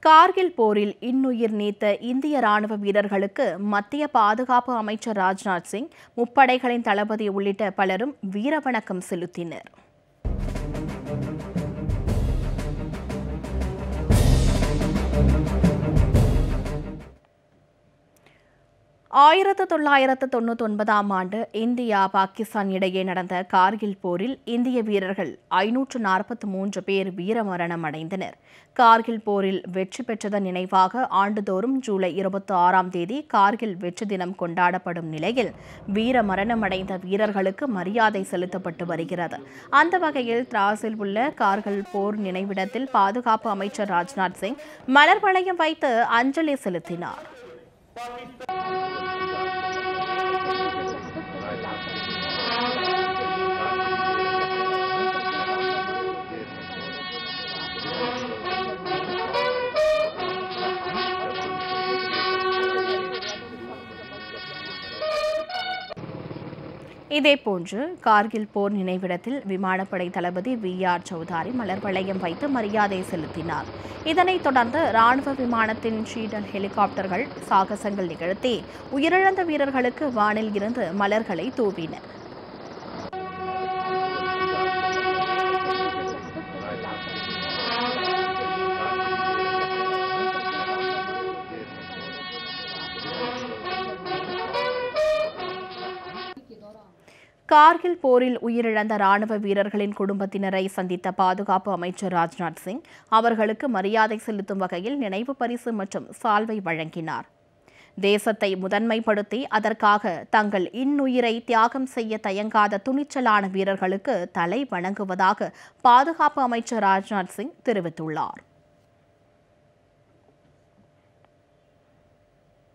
கார்கில் போரில் இன்னுயிர் நீத்த இந்திய ராணுவ வீரர்களுக்கு மத்திய பாதுகாப்பு அமைச்சர் ராஜ்நாத் சிங் முப்படைகளின் தளபதி உள்ளிட்ட பலரும் வீரவணக்கம் செலுத்தினர் ஆயிரத்து தொள்ளாயிரத்து தொண்ணூற்றி ஒன்பதாம் ஆண்டு இந்தியா பாகிஸ்தான் இடையே நடந்த கார்கில் போரில் இந்திய வீரர்கள் ஐநூற்று நாற்பத்தி மூன்று பேர் வீரமரணம் அடைந்தனர் கார்கில் போரில் வெற்றி பெற்றதன் நினைவாக ஆண்டுதோறும் ஜூலை இருபத்தி ஆறாம் தேதி கார்கில் வெற்றி தினம் கொண்டாடப்படும் நிலையில் வீர மரணமடைந்த வீரர்களுக்கு மரியாதை செலுத்தப்பட்டு வருகிறது அந்த வகையில் திராஸில் உள்ள கார்கில் போர் நினைவிடத்தில் பாதுகாப்பு அமைச்சர் ராஜ்நாத் சிங் மலர் வளையம் வைத்து அஞ்சலி செலுத்தினார் இதேபோன்று கார்கில் போர் நினைவிடத்தில் விமானப்படை தளபதி வி ஆர் சௌதாரி மலர் வளையம் வைத்து மரியாதை செலுத்தினார் இதனைத் தொடர்ந்து ராணுவ விமானத்தின் ஷீடல் ஹெலிகாப்டர்கள் சாகசங்கள் நிகழ்த்தி உயிரிழந்த வீரர்களுக்கு வானில் இருந்து மலர்களை தூவின கார்கில் போரில் உயிரிழந்த ராணுவ வீரர்களின் குடும்பத்தினரை சந்தித்த பாதுகாப்பு அமைச்சர் ராஜ்நாத் சிங் அவர்களுக்கு மரியாதை செலுத்தும் வகையில் நினைவு பரிசு மற்றும் சால்வை வழங்கினார் தேசத்தை முதன்மைப்படுத்தி அதற்காக தங்கள் இன்னுயிரை தியாகம் செய்ய தயங்காத துணிச்சலான வீரர்களுக்கு தலை வணங்குவதாக பாதுகாப்பு அமைச்சர் ராஜ்நாத் சிங் தெரிவித்துள்ளார்